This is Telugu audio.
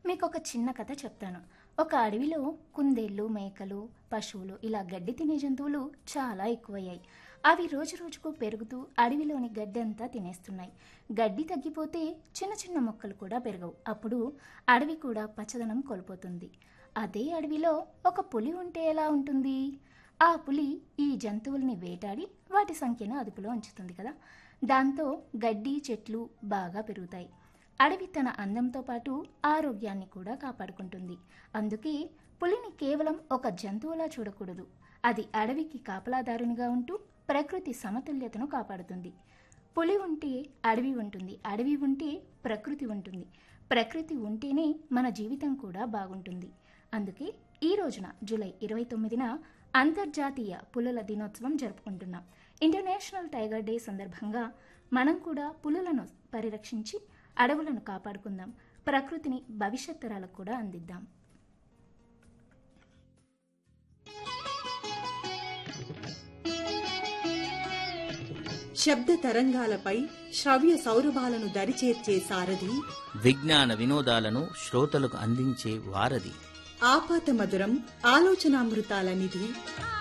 మీకు ఒక చిన్న కథ చెప్తాను ఒక అడవిలో కుందేళ్ళు మేకలు పశువులు ఇలా గడ్డి తినే జంతువులు చాలా ఎక్కువయ్యాయి అవి రోజు రోజుకు పెరుగుతూ అడవిలోని గడ్డి అంతా తినేస్తున్నాయి గడ్డి తగ్గిపోతే చిన్న చిన్న మొక్కలు కూడా పెరగవు అప్పుడు అడవి కూడా పచ్చదనం కోల్పోతుంది అదే అడవిలో ఒక పులి ఉంటే ఎలా ఉంటుంది ఆ పులి ఈ జంతువుల్ని వేటాడి వాటి సంఖ్యను అదుపులో ఉంచుతుంది కదా దాంతో గడ్డి చెట్లు బాగా పెరుగుతాయి అడవి తన అందంతో పాటు ఆరోగ్యాన్ని కూడా కాపాడుకుంటుంది అందుకే పులిని కేవలం ఒక జంతువులా చూడకూడదు అది అడవికి కాపలాదారునిగా ఉంటూ ప్రకృతి సమతుల్యతను కాపాడుతుంది పులి ఉంటే అడవి ఉంటుంది అడవి ఉంటే ప్రకృతి ఉంటుంది ప్రకృతి ఉంటేనే మన జీవితం కూడా బాగుంటుంది అందుకే ఈ రోజున జూలై ఇరవై తొమ్మిదిన అంతర్జాతీయ పులుల దినోత్సవం జరుపుకుంటున్నాం ఇంటర్నేషనల్ టైగర్ డే సందర్భంగా మనం కూడా పులులను పరిరక్షించి అడవులను కాపాడుకుందాం ప్రకృతిని భవిష్యత్ తరాలకు కూడా అందిద్దాం శబ్ద తరంగాలపై శ్రవ్య సౌరభాలను దరిచేర్చే సారథి విజ్ఞాన వినోదాలను శ్రోతలకు అందించే వారధి ఆపాత మధురం ఆలోచనామృతాల నిధి ఆ